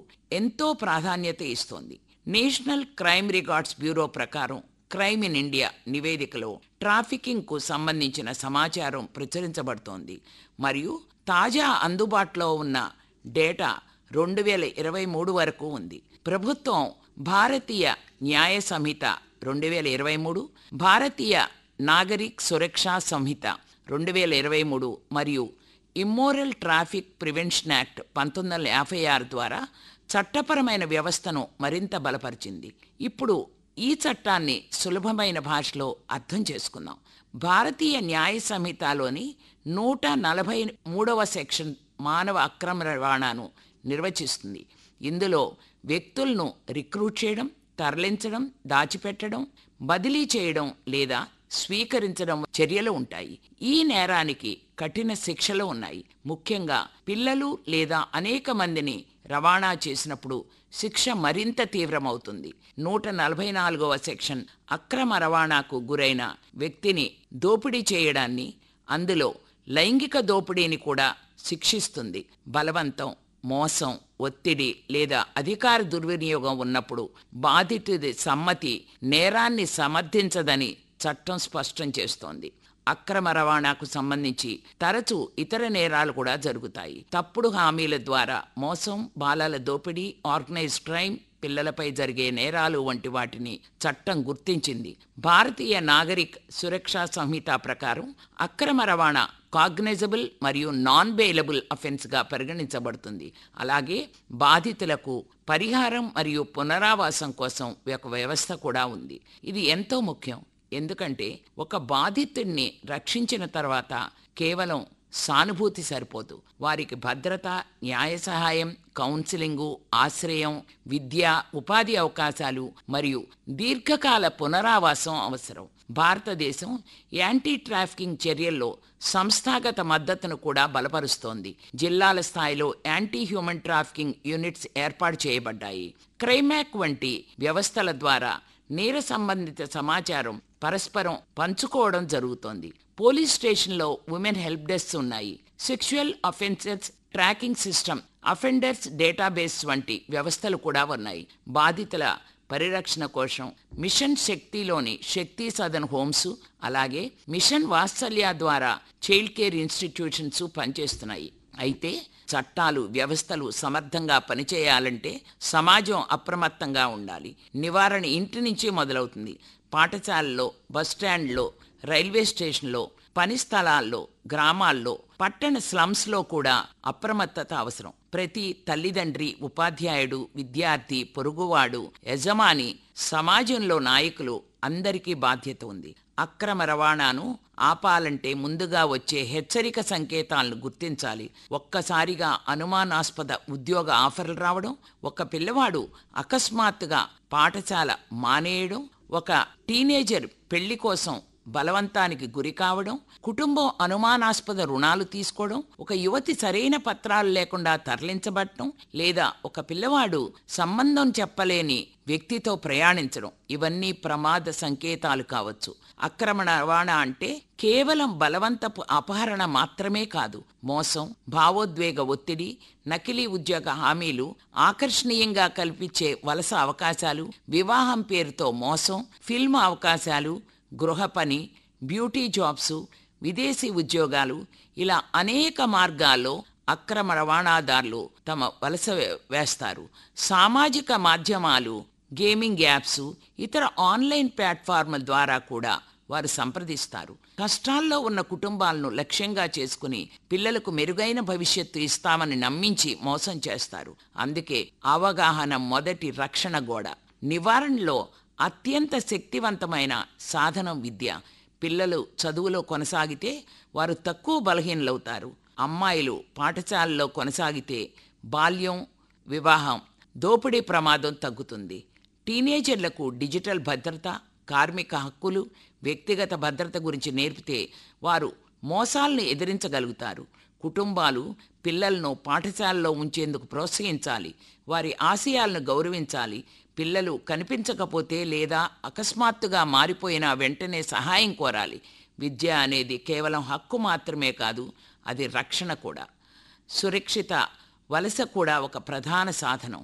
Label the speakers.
Speaker 1: ఎంతో ప్రాధాన్యత ఇస్తోంది నేషనల్ క్రైమ్ రికార్డ్స్ బ్యూరో ప్రకారం క్రైమ్ ఇన్ ఇండియా నివేదికలో ట్రాఫికింగ్కు సంబంధించిన సమాచారం ప్రచురించబడుతోంది మరియు తాజా అందుబాటులో ఉన్న డేటా రెండు వేల ఇరవై మూడు వరకు ఉంది ప్రభుత్వం భారతీయ న్యాయ సంహిత రెండు వేల ఇరవై మూడు భారతీయ నాగరిక్ సురక్షా సంహిత రెండు వేల ఇరవై మూడు మరియు ఇమ్మోరల్ ట్రాఫిక్ ప్రివెన్షన్ యాక్ట్ పంతొమ్మిది వందల యాభై ఆరు ద్వారా చట్టపరమైన వ్యవస్థను మరింత బలపరిచింది ఇప్పుడు ఈ చట్టాన్ని సులభమైన భాషలో అర్థం చేసుకుందాం భారతీయ న్యాయ సంహితలోని నూట నలభై మూడవ సెక్షన్ మానవ అక్రమ రవాణాను నిర్వచిస్తుంది ఇందులో వ్యక్తులను రిక్రూట్ చేయడం తరలించడం దాచిపెట్టడం బదిలీ చేయడం లేదా స్వీకరించడం చర్యలు ఉంటాయి ఈ నేరానికి కఠిన శిక్షలు ఉన్నాయి ముఖ్యంగా పిల్లలు లేదా అనేక మందిని రవాణా చేసినప్పుడు శిక్ష మరింత తీవ్రమవుతుంది నూట నలభై నాలుగవ సెక్షన్ అక్రమ రవాణాకు గురైన వ్యక్తిని దోపిడీ చేయడాన్ని అందులో లైంగిక దోపిడీని కూడా శిక్షిస్తుంది బలవంతం మోసం ఒత్తిడి లేదా అధికార దుర్వినియోగం ఉన్నప్పుడు బాధితుడి సమ్మతి నేరాన్ని సమర్థించదని చట్టం స్పష్టం చేస్తోంది అక్రమ రవాణాకు సంబంధించి తరచూ ఇతర నేరాలు కూడా జరుగుతాయి తప్పుడు హామీల ద్వారా మోసం బాలల దోపిడీ ఆర్గనైజ్డ్ క్రైమ్ పిల్లలపై జరిగే నేరాలు వంటి వాటిని చట్టం గుర్తించింది భారతీయ నాగరిక్ సురక్షా సంహిత ప్రకారం అక్రమ రవాణా కాగ్నైజబుల్ మరియు నాన్ బెయిలబుల్ అఫెన్స్గా పరిగణించబడుతుంది అలాగే బాధితులకు పరిహారం మరియు పునరావాసం కోసం ఒక వ్యవస్థ కూడా ఉంది ఇది ఎంతో ముఖ్యం ఎందుకంటే ఒక బాధితుడిని రక్షించిన తర్వాత కేవలం సానుభూతి సరిపోదు వారికి భద్రత న్యాయ సహాయం కౌన్సిలింగు ఆశ్రయం విద్య ఉపాధి అవకాశాలు మరియు దీర్ఘకాల పునరావాసం అవసరం భారతదేశం యాంటీ ట్రాఫికింగ్ చర్యల్లో సంస్థాగత మద్దతును కూడా బలపరుస్తోంది జిల్లాల స్థాయిలో యాంటీ హ్యూమన్ ట్రాఫికింగ్ యూనిట్స్ ఏర్పాటు చేయబడ్డాయి క్రైమాక్ వంటి వ్యవస్థల ద్వారా నేర సంబంధిత సమాచారం పరస్పరం పంచుకోవడం జరుగుతోంది పోలీస్ స్టేషన్లో ఉమెన్ హెల్ప్ డెస్క్ ఉన్నాయి sexual offences tracking system offenders database వంటి వ్యవస్థలు కూడా ఉన్నాయి బాధితుల పరిరక్షణ కోసం మిషన్ శక్తిలోని శక్తి సదన్ హోమ్స్ అలాగే మిషన్ వాత్సల్య ద్వారా చైల్డ్ కేర్ ఇన్స్టిట్యూషన్స్ పనిచేస్తున్నాయి అయితే చట్టాలు వ్యవస్థలు సమర్థంగా పనిచేయాలంటే సమాజం అప్రమత్తంగా ఉండాలి నివారణ ఇంటి నుంచి మొదలవుతుంది పాఠశాలలో బస్టాండ్లో రైల్వే స్టేషన్లో పని స్థలాల్లో గ్రామాల్లో పట్టణ స్లమ్స్లో కూడా అప్రమత్తత అవసరం ప్రతి తల్లిదండ్రి ఉపాధ్యాయుడు విద్యార్థి పొరుగువాడు యజమాని సమాజంలో నాయకులు అందరికీ బాధ్యత ఉంది అక్రమ రవాణాను ఆపాలంటే ముందుగా వచ్చే హెచ్చరిక సంకేతాలను గుర్తించాలి ఒక్కసారిగా అనుమానాస్పద ఉద్యోగ ఆఫర్లు రావడం ఒక పిల్లవాడు అకస్మాత్తుగా పాఠశాల మానేయడం ఒక టీనేజర్ పెళ్లి కోసం బలవంతానికి గురి కావడం కుటుంబం అనుమానాస్పద రుణాలు తీసుకోవడం ఒక యువతి సరైన పత్రాలు లేకుండా తరలించబడటం లేదా ఒక పిల్లవాడు సంబంధం చెప్పలేని వ్యక్తితో ప్రయాణించడం ఇవన్నీ ప్రమాద సంకేతాలు కావచ్చు అక్రమ రవాణా అంటే కేవలం బలవంతపు అపహరణ మాత్రమే కాదు మోసం భావోద్వేగ ఒత్తిడి నకిలీ ఉద్యోగ హామీలు ఆకర్షణీయంగా కల్పించే వలస అవకాశాలు వివాహం పేరుతో మోసం ఫిల్మ్ అవకాశాలు గృహ పని బ్యూటీ జాబ్స్ విదేశీ ఉద్యోగాలు ఇలా అనేక మార్గాల్లో అక్రమ రవాణాదారులు తమ వలస వేస్తారు సామాజిక మాధ్యమాలు గేమింగ్ యాప్స్ ఇతర ఆన్లైన్ ప్లాట్ఫామ్ల ద్వారా కూడా వారు సంప్రదిస్తారు కష్టాల్లో ఉన్న కుటుంబాలను లక్ష్యంగా చేసుకుని పిల్లలకు మెరుగైన భవిష్యత్తు ఇస్తామని నమ్మించి మోసం చేస్తారు అందుకే అవగాహన మొదటి రక్షణ గోడ నివారణలో అత్యంత శక్తివంతమైన సాధనం విద్య పిల్లలు చదువులో కొనసాగితే వారు తక్కువ బలహీనలవుతారు అమ్మాయిలు పాఠశాలలో కొనసాగితే బాల్యం వివాహం దోపిడీ ప్రమాదం తగ్గుతుంది టీనేజర్లకు డిజిటల్ భద్రత కార్మిక హక్కులు వ్యక్తిగత భద్రత గురించి నేర్పితే వారు మోసాలను ఎదిరించగలుగుతారు కుటుంబాలు పిల్లలను పాఠశాలలో ఉంచేందుకు ప్రోత్సహించాలి వారి ఆశయాలను గౌరవించాలి పిల్లలు కనిపించకపోతే లేదా అకస్మాత్తుగా మారిపోయిన వెంటనే సహాయం కోరాలి విద్య అనేది కేవలం హక్కు మాత్రమే కాదు అది రక్షణ కూడా సురక్షిత వలస కూడా ఒక ప్రధాన సాధనం